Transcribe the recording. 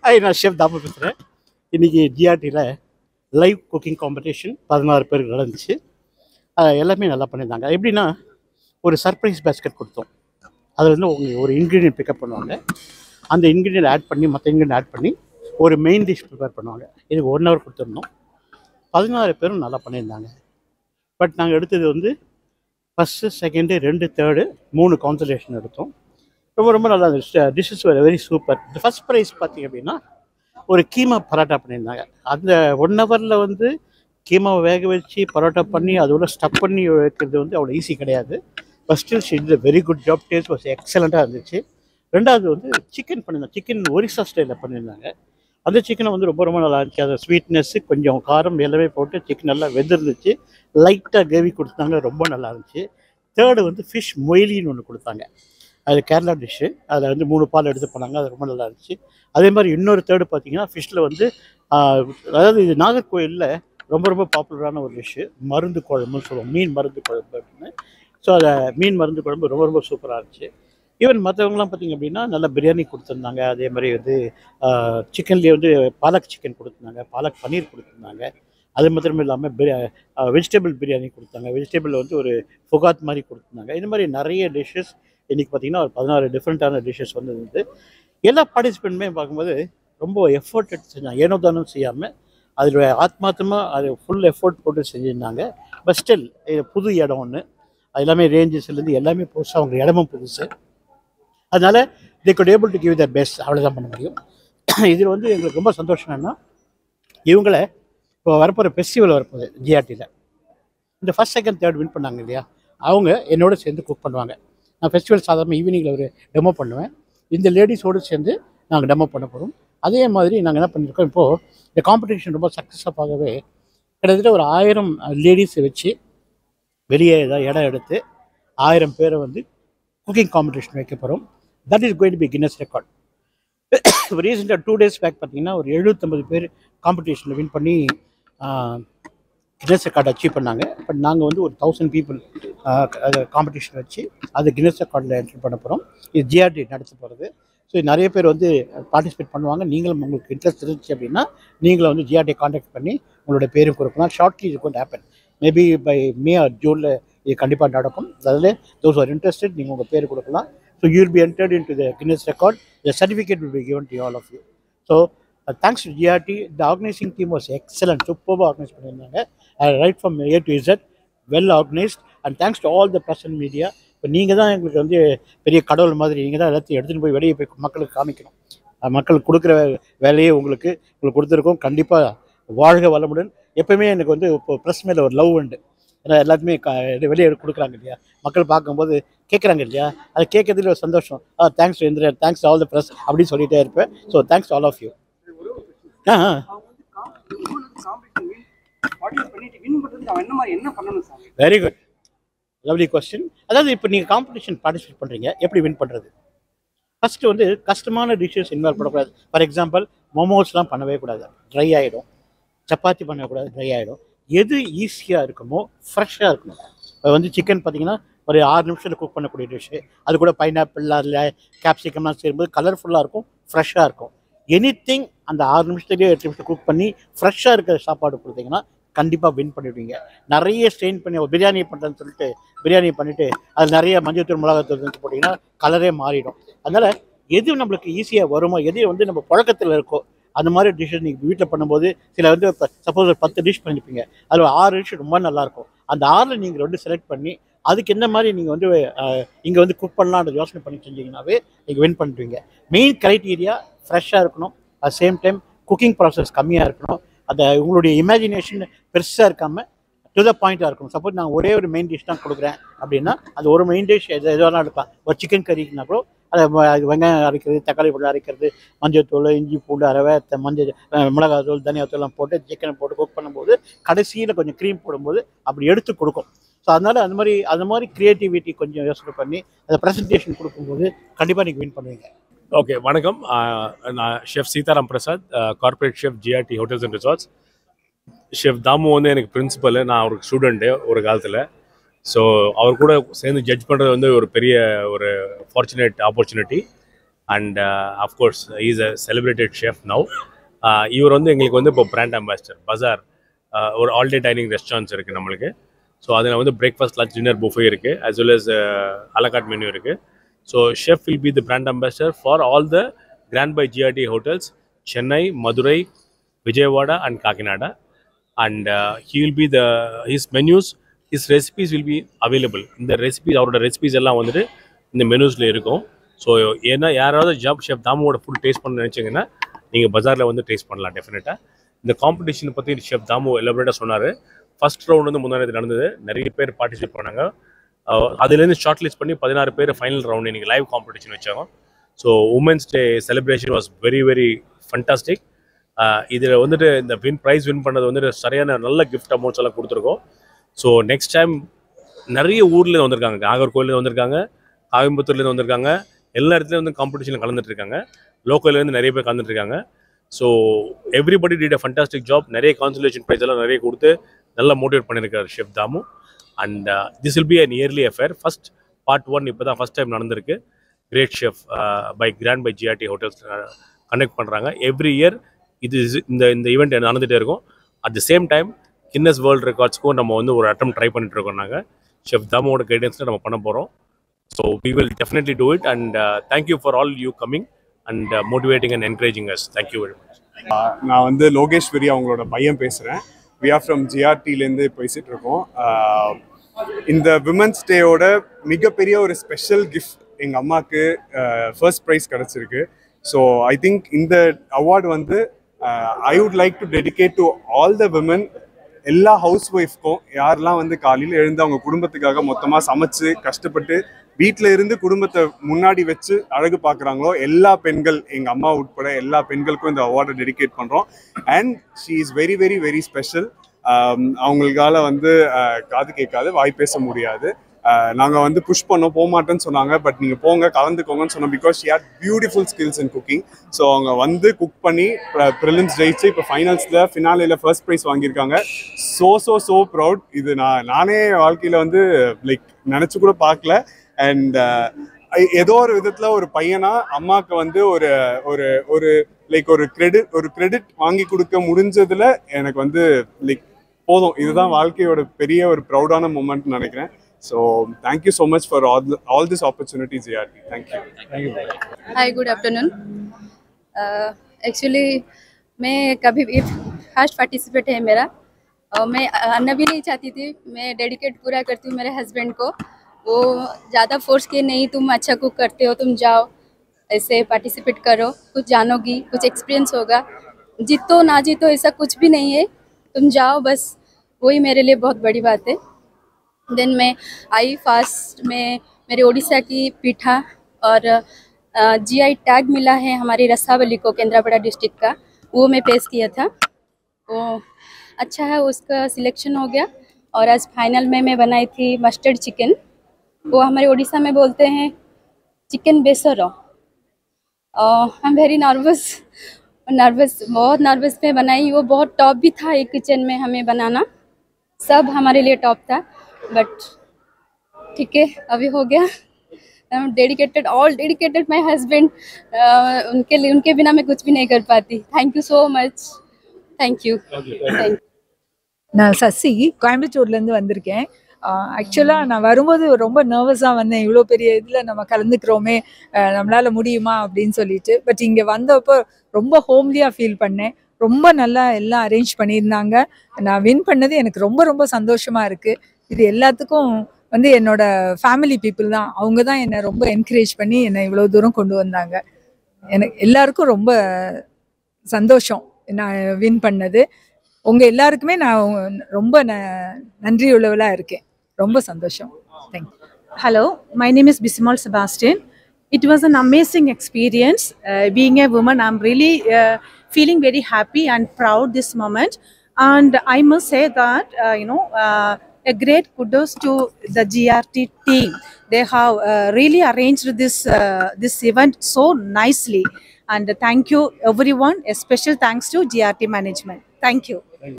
ஐ நான் ஷெஃப் தாமு பேசுகிறேன் இன்றைக்கி ஜிஆர்டியில் லைவ் குக்கிங் காம்படிஷன் பதினாறு பேருக்கு நடந்துச்சு அஹ் எல்லாமே நல்லா பண்ணியிருந்தாங்க எப்படின்னா ஒரு சர்ப்ரைஸ் பேஸ்கெட் கொடுத்தோம் அதில் வந்து உங்க ஒரு இன்க்ரீடியன்ட் பிக்கப் பண்ணுவாங்க அந்த இன்க்ரீடியன்ட் ஆட் பண்ணி மற்ற இன்க்ரீடியன்ட் ஆட் பண்ணி ஒரு மெயின் டிஷ் ப்ரிப்பேர் பண்ணுவாங்க இதுக்கு ஒன் ஹவர் கொடுத்துருந்தோம் பதினாறு பேரும் நல்லா பண்ணியிருந்தாங்க பட் நாங்கள் எடுத்தது வந்து ஃபஸ்ட்டு செகண்டு ரெண்டு தேர்டு மூணு கான்சன்ட்ரேஷன் எடுத்தோம் ரொம்ப ரொம்ப நல்லா இருந்துச்சு dishes very super first prize பார்த்தீங்க அப்படின்னா ஒரு கீமா பரோட்டா பண்ணியிருந்தாங்க அந்த ஒன் ஹவரில் வந்து கீமாவை வேக வச்சு பரோட்டா பண்ணி அதோட ஸ்டப் பண்ணி வைக்கிறது வந்து அவ்வளோ ஈஸி கிடையாது but still she very good job taste was எக்ஸலண்ட்டாக இருந்துச்சு ரெண்டாவது வந்து சிக்கன் பண்ணியிருந்தாங்க சிக்கன் ஒரிசா ஸ்டைலில் பண்ணியிருந்தாங்க அந்த சிக்கனை வந்து ரொம்ப ரொம்ப நல்லா இருந்துச்சு அந்த ஸ்வீட்னஸ்ஸு கொஞ்சம் காரம் எல்லாமே போட்டு சிக்கன் நல்லா வெந்திருந்துச்சு லைட்டாக கிரேவி கொடுத்தாங்க ரொம்ப நல்லா இருந்துச்சு தேர்டு வந்து ஃபிஷ் மொய்லின்னு ஒன்று கொடுத்தாங்க அது கேரளா டிஷ்ஷு அதில் வந்து மூணு பால் எடுத்து பண்ணாங்க அது ரொம்ப நல்லா இருந்துச்சு அதே மாதிரி இன்னொரு தேர்டு பார்த்தீங்கன்னா ஃபிஷ்ஷில் வந்து ஆஹ், அதாவது இது நாகர்கோயிலில் ரொம்ப ரொம்ப பாப்புலரான ஒரு டிஷ்ஷு மருந்து குழம்புன்னு சொல்லுவோம் மீன் மருந்து குழம்பு அப்படின்னு ஸோ அதை மீன் மருந்து குழம்பு ரொம்ப ரொம்ப சூப்பராக இருந்துச்சு ஈவன் மற்றவங்களாம் பார்த்தீங்க அப்படின்னா நல்ல பிரியாணி கொடுத்துருந்தாங்க அதே மாதிரி வந்து சிக்கன்லேயே வந்து பாலக் சிக்கன் கொடுத்துருந்தாங்க பாலக் பன்னீர் கொடுத்துருந்தாங்க அது மாத்திரம் இல்லாமல் பிரியா வெஜிடபிள் பிரியாணி கொடுத்தாங்க வெஜிடபிள் வந்து ஒரு ஃபுகாத் மாதிரி கொடுத்துருந்தாங்க இந்த மாதிரி நிறைய டிஷ்ஷஸ் இன்றைக்கி பார்த்தீங்கன்னா ஒரு பதினாறு டிஃப்ரெண்ட்டான டிஷ்ஷஸ் வந்து இருந்தது எல்லா பார்ட்டிசிபெண்ட்டுமே பார்க்கும்போது ரொம்ப எஃபோர்ட் எடுத்து செஞ்சாங்க ஏனோ தானம் செய்யாமல் அதில் ஆத்மார்த்தமாக அது ஃபுல் எஃபோர்ட் போட்டு செஞ்சுருந்தாங்க பட் ஸ்டில் இது புது இடம் ஒன்று அது எல்லாமே ரேஞ்சஸ்லேருந்து எல்லாமே புதுசு அவங்க இடமும் புதுசு அதனால் they could able to give their best அவ்வளோதான் பண்ண முடியும் இதில் வந்து எங்களுக்கு ரொம்ப சந்தோஷம் என்னன்னா இவங்கள இப்போ வரப்போகிற ஃபெஸ்டிவல் வரப்போகுது ஜிஆர்டியில் இந்த ஃபஸ்ட் செகண்ட் தேர்ட் வின் பண்ணாங்க இல்லையா அவங்க என்னோட சேர்ந்து குக் பண்ணுவாங்க நான் ஃபெஸ்டிவல் சாதாரண ஈவினிங்கில் ஒரு டெமோ பண்ணுவேன் இந்த லேடிஸோடு சேர்ந்து நாங்கள் டெமோ பண்ண போகிறோம் அதே மாதிரி நாங்கள் என்ன பண்ணியிருக்கோம் இப்போது இந்த காம்படிஷன் ரொம்ப சக்ஸஸாகவே கிட்டத்தட்ட ஒரு ஆயிரம் லேடிஸை வச்சு வெளியே ஏதாவது இடம் எடுத்து ஆயிரம் பேரை வந்து குக்கிங் காம்படிஷன் வைக்க போகிறோம் that is going to be Guinness record ரீசெண்டாக டூ டேஸ் பேக் பார்த்தீங்கன்னா ஒரு எழுநூற்றம்பது பேர் காம்படிஷனில் வின் பண்ணி கின்னஸ் ரெக்கார்ட் அச்சீவ் பண்ணாங்க பட் நாங்கள் வந்து ஒரு தௌசண்ட் பீப்புள் காம்படிஷன் வச்சு அது கின்னஸ் ரெக்கார்டில் என்ட்ரி பண்ண போகிறோம் இது ஜிஆர்டி நடத்த போகிறது ஸோ நிறைய பேர் வந்து பார்ட்டிசிபேட் பண்ணுவாங்க நீங்களும் உங்களுக்கு இன்ட்ரெஸ்ட் இருந்துச்சு அப்படின்னா நீங்களும் வந்து ஜிஆர்டி காண்டாக்ட் பண்ணி உங்களோட பேரும் கொடுக்கலாம் ஷார்ட்லி இது கொண்டு happen maybe by May or ஜூனில் இது கண்டிப்பாக நடக்கும் அதாவது தோஸ் ஆர் இன்ட்ரெஸ்டட் நீங்கள் உங்கள் பேர் கொடுக்கலாம் so you will be entered into the Guinness record the certificate will be given to all of you so thanks to GRT the organising team was excellent சூப்பராக organise பண்ணியிருந்தாங்க right from A to Z well organised and thanks to all the present media இப்போ நீங்கள் தான் எங்களுக்கு வந்து பெரிய கடவுள் மாதிரி நீங்கள் தான் எல்லாத்தையும் எடுத்துகிட்டு போய் வெளியே போய் மக்களுக்கு காமிக்கணும் அஹ் மக்களுக்கு கொடுக்குற வேலையே உங்களுக்கு உங்களுக்கு கொடுத்துருக்கோம் கண்டிப்பாக வாழ்க வளமுடன் எப்பவுமே எனக்கு வந்து இப்போ ப்ரெஸ் மேலே ஒரு லவ் உண்டு ஏன்னா எல்லாத்துமே க வெளியே கொடுக்குறாங்க இல்லையா மக்கள் பார்க்கும்போது கேட்குறாங்க இல்லையா அதை கேட்கறதுல ஒரு சந்தோஷம் ah thanks Indira thanks all the press அப்படின்னு சொல்லிட்டே இருப்பேன் so thanks all of you ah ah அவங்க வந்து காம்படிஷன் வின் பார்ட்டிசிபேட் பண்ணிட்டு வின் பண்றதுக்கு அவன் என்ன மாதிரி என்ன பண்ணணும் sir very good lovely question அதாவது இப்போ நீங்கள் காம்படிஷன் பார்ட்டிசிபேட் பண்ணுறீங்க எப்படி வின் பண்ணுறது ஃபஸ்ட்டு வந்து கஷ்டமான டிஷ்ஷஸ் இன்வால்வ் பண்ணக்கூடாது ஃபார் எக்ஸாம்பிள் மோமோஸ்லாம் பண்ணவே கூடாது ட்ரை ஆகிடும் சப்பாத்தி பண்ணக்கூடாது ட்ரை ஆகிடும் எது ஈஸியாக இருக்குமோ ஃப்ரெஷ்ஷாக இருக்கணும் இப்போ வந்து சிக்கன் பார்த்தீங்கன்னா ஒரு ஆறு நிமிஷத்தில் குக் பண்ணக்கூடிய டிஷ்ஷு அது கூட பைனாப்பிள் அதில் கேப்சிகம்லாம் சேரும்போது கலர்ஃபுல்லாக இருக்கும் ஃப்ரெஷ்ஷாக இருக்கும் எனி அந்த ஆறு நிமிஷத்துலேயே எட்டு நிமிஷம் குக் பண்ணி ஃப்ரெஷ்ஷாக இருக்கிற சாப்பாடு கொடுத்தீங்கன்னா கண்டிப்பாக வின் பண்ணிடுவீங்க நிறைய ஸ்ட்ரெயின் பண்ணி ஒரு பிரியாணி பண்ணுறேன்னு சொல்லிட்டு பிரியாணி பண்ணிவிட்டு அது நிறைய மஞ்சத்தூள் மிளகாத்தூள் செஞ்சு போட்டிங்கன்னா கலரே மாறிடும் அதனால் எது நம்மளுக்கு ஈஸியாக வருமோ எது வந்து நம்ம புழக்கத்தில் இருக்கோ அந்த மாதிரி டிஷ்ஷஸ் நீங்கள் வீட்டில் பண்ணும்போது சில வந்து இப்போ சப்போஸ் ஒரு பத்து டிஷ் பண்ணியிருப்பீங்க அதில் ஒரு ஆறு டிஷ் ரொம்ப நல்லாயிருக்கும் அந்த ஆறில் நீங்கள் ரெண்டு செலக்ட் பண்ணி அதுக்கு என்ன மாதிரி நீங்கள் வந்து இங்கே வந்து குக் பண்ணலான்ற யோசனை பண்ணி செஞ்சீங்கன்னாவே நீங்கள் வின் பண்ணிடுவீங்க மெயின் க்ரைட்டீரியா ஃப்ரெஷ்ஷாக இருக்கணும் at same time cooking process கம்மியாக இருக்கணும் அந்த உங்களுடைய இமேஜினேஷன் பெருசாக இருக்காமல் டு த பாயிண்ட்டாக இருக்கணும் சப்போஸ் நான் ஒரே ஒரு மெயின் டிஷ் தான் கொடுக்குறேன் அப்படின்னா அந்த ஒரு மெயின் டிஷ் எது எதுவாக இருக்கலாம் ஒரு சிக்கன் கறிக்குனா கூட அதை வ- அது வெங்காயம் அரைக்கிறது தக்காளி போட்டு அரைக்கிறது மஞ்சள் தூள் இஞ்சி பூண்டு அரவை த- மஞ்சள் அஹ், மிளகாய் தூள் தனியாத்தூள்லாம் போட்டு சிக்கனை போட்டு குக் பண்ணும்போது கடைசியில் கொஞ்சம் க்ரீம் போடும்போது அப்படி எடுத்து கொடுக்கும் ஸோ அதனால் அந்த மாதிரி அந்த மாதிரி க்ரியேட்டிவிட்டி கொஞ்சம் யோசனை பண்ணி அந்த ப்ரெசன்டேஷன் கொடுக்கும்போது கண்டிப்பாக நீங்கள் வின் பண்ணுவீங்க ஓகே வணக்கம் ஆஹ் நான் chef Seetharam Prasad corporate chef GRT hotels and resorts chef Damu வந்து எனக்கு பிரின்சிபல் நான் அவருக்கு ஸ்டூடெண்ட்டு ஒரு காலத்தில் ஸோ அவர் கூட சேர்ந்து ஜட்ஜ் பண்ணுறது வந்து ஒரு பெரிய ஒரு fortunate opportunity and of course is a celebrated chef now இவர் வந்து எங்களுக்கு வந்து இப்போ பிராண்ட் அம்பாசிடர் பஜார் ஒரு ஆல் டே டைனிங் ரெஸ்டாரண்ட்ஸ் இருக்குது நம்மளுக்கு ஸோ அதில் வந்து பிரேக்ஃபாஸ்ட் லஞ்ச் டின்னர் புஃபே இருக்குது as well as a la carte menu இருக்குது so chef will be the brand ambassador for all the Grand by GRT hotels Chennai Madurai Vijayawada and Kakinada and he will be the his menus his recipes will be available இந்த recipes அவரோட recipes எல்லாம் வந்துட்டு இந்த மெனூஸில் இருக்கும் so ஏன்னா யாராவது ஜாப் ஷெஃப் தாமுவோட ஃபுட் டேஸ்ட் பண்ண நினச்சிங்கன்னா நீங்கள் பஜாரில் வந்து டேஸ்ட் பண்ணலாம் டெஃபினட்டாக இந்த காம்படிஷன் பற்றி ஷெஃப் தாமு எலபரேட்டாக சொன்னார் ஃபர்ஸ்ட் ரவுண்ட் வந்து முன்னாடி நடந்தது நிறைய பேர் பார்ட்டிசிபேட் பண்ணாங்க அஹ் அதுலேருந்து ஷார்ட் லிஸ்ட் பண்ணி பதினாறு பேர் ஃபைனல் ரவுண்ட் இன்னைக்கு லைவ் காம்படிஷன் வச்சாங்க so women's day celebration was very very fantastic இதில் வந்துட்டு இந்த வின் ப்ரைஸ் வின் பண்ணது வந்துட்டு சரியான நல்ல கிஃப்ட் அமௌண்ட்ஸ் எல்லாம் கொடுத்துருக்கோம் ஸோ நெக்ஸ்ட் டைம் நிறைய ஊர்லேருந்து வந்திருக்காங்க நாகர்கோவிலேருந்து வந்திருக்காங்க கோயம்புத்தூர்லேருந்து வந்திருக்காங்க எல்லா இடத்துலையும் வந்து காம்படிஷனில் கலந்துட்டு இருக்காங்க லோக்கல்லேருந்து நிறைய பேர் கலந்துட்டு இருக்காங்க so everybody did a fantastic job நிறைய கான்சலேஷன் ப்ரைஸ் எல்லாம் நிறைய கொடுத்து நல்லா மோட்டிவேட் பண்ணியிருக்காரு chef Damu and this will be an early affair first part one இப்போ தான் ஃபஸ்ட் டைம் நடந்திருக்கு great chef by Grand by GRT hotels connect பண்ணுறாங்க எவ்ரி இயர் இது is- இந்த இந்த ஈவெண்ட் நடந்துகிட்டே இருக்கும் at the same time Guinness world ரெக்கார்ட்ஸ்க்கும் நம்ம வந்து ஒரு அட்டம் ட்ரை பண்ணிட்டு இருக்கோம் நாங்கள் ஷெஃப் தாமோட கைடன்ஸில் நம்ம பண்ண போகிறோம் so we will definitely do it and thank you for all you coming and motivating and encouraging us thank you very much நான் வந்து லோகேஸ்வரி அவங்களோட பையன் பேசுகிறேன் வி ஆர் ஃப்ரம் ஜிஆர்டிலேருந்து பேசிட்டு இருக்கோம் ஆஹ் இந்த விமன்ஸ் டேயோட மிகப்பெரிய ஒரு ஸ்பெஷல் கிஃப்ட் எங்கள் அம்மாவுக்கு ஃபர்ஸ்ட் ப்ரைஸ் கிடச்சிருக்கு ஸோ ஐ திங்க் இந்த அவார்டு வந்து I would like to dedicate to all the women எல்லா ஹவுஸ் ஒய்ஃப்க்கும் யாரெல்லாம் வந்து காலையில் எழுந்து அவங்க குடும்பத்துக்காக மொத்தமாக சமைச்சு கஷ்டப்பட்டு வீட்டில் இருந்து குடும்பத்தை முன்னாடி வச்சு அழகு பார்க்குறாங்களோ எல்லா பெண்கள் எங்கள் அம்மா உட்பட எல்லா பெண்களுக்கும் இந்த அவார்டை டெடிகேட் பண்ணுறோம் and she is very very very special அவங்களுக்கால வந்து ஆஹ், காது கேட்காது வாய் பேச முடியாது நாங்கள் வந்து புஷ் பண்ணோம் போக மாட்டேன்னு சொன்னாங்க பட் நீங்கள் போங்க கலந்துக்கோங்கன்னு சொன்னோம் because she had beautiful skills in cooking so அவங்க வந்து குக் பண்ணி ப்ரிலிம்ஸ் ஜெயிச்சு இப்போ ஃபைனல்ஸில் ஃபினாலில் ஃபர்ஸ்ட் ப்ரைஸ் வாங்கியிருக்காங்க ஸோ ஸோ ஸோ ப்ரௌட் இது நான் நானே வாழ்க்கையில் வந்து லைக் நினச்சி கூட பார்க்கல அண்ட் ஏதோ ஒரு விதத்தில் ஒரு பையனா அம்மாவுக்கு வந்து ஒரு ஒரு ஒரு லைக் ஒரு கிரெடிட் ஒரு கிரெடிட் வாங்கி கொடுக்க முடிஞ்சதுல எனக்கு வந்து லைக் போதும் இதுதான் வாழ்க்கையோட பெரிய ஒரு ப்ரௌடான மூமெண்ட் நினைக்கிறேன் so thank you so much for all all this opportunities ART thank you hi good afternoon actually मैं कभी भी फर्स्ट पार्टिसिपेट है मेरा और मैं आना भी नहीं चाहती थी मैं डेडिकेट पूरा करती हूँ मेरे हस्बैंड को वो ज़्यादा फोर्स किए नहीं तुम अच्छा कुक करते हो तुम जाओ ऐसे पार्टिसिपेट करो कुछ जानोगी कुछ एक्सपीरियंस होगा जीतो ना जीतो ऐसा कुछ भी नहीं है तुम जाओ बस वही मेरे लिए बहुत बड़ी बात है देन मैं आई फास्ट में मेरे उड़ीसा की पीठा और जीआई टैग मिला है हमारी रसावली को केंद्रापड़ा डिस्ट्रिक्ट का वो मैं पेश किया था वो अच्छा है उसका सिलेक्शन हो गया और आज फाइनल में मैं बनाई थी मस्टर्ड चिकन वो हमारे उड़ीसा में बोलते हैं chicken besara I am very nervous nervous बहुत नर्वस में बनाई वो बहुत टॉप भी था एक किचन में हमें बनाना सब हमारे लिए टॉप था बट ठीक है अभी हो गया I am dedicated all dedicated my husband उनके लिए उनके बिना मैं कुछ भी नहीं कर पाती thank you so much thank you thank நான் சசி கோயம்புத்தூர்லேருந்து வந்திருக்கேன் ஆக்சுவலாக நான் வரும்போது ரொம்ப நர்வஸாக வந்தேன் இவ்வளோ பெரிய இதில் நம்ம கலந்துக்கிறோமே அஹ் நம்மளால முடியுமா அப்படின்னு சொல்லிட்டு பட் இங்கே வந்தப்போ ரொம்ப ஹோம்லியாக ஃபீல் பண்ணேன் ரொம்ப நல்லா எல்லாம் அரேஞ்ச் பண்ணியிருந்தாங்க நான் வின் பண்ணது எனக்கு ரொம்ப ரொம்ப சந்தோஷமாக இருக்குது இது எல்லாத்துக்கும் வந்து என்னோட ஃபேமிலி பீப்புள் தான் அவங்க தான் என்னை ரொம்ப என்கரேஜ் பண்ணி என்னை இவ்வளோ தூரம் கொண்டு வந்தாங்க எனக்கு எல்லாருக்கும் ரொம்ப சந்தோஷம் நான் வின் பண்ணது உங்கள் எல்லாருக்குமே நான் ரொம்ப ந நன்றி உள்ளவளாக இருக்கேன் ரொம்ப சந்தோஷம் thank you Hello, my name is Bisimal Sebastian. It was an amazing experience. Uh, being a woman, I'm really uh, feeling very happy and proud this moment. And I must say that, uh, you know, uh, a great kudos to the GRT team. They have uh, really arranged this, uh, this event so nicely. And thank you, everyone. A special thanks to GRT management. Thank you.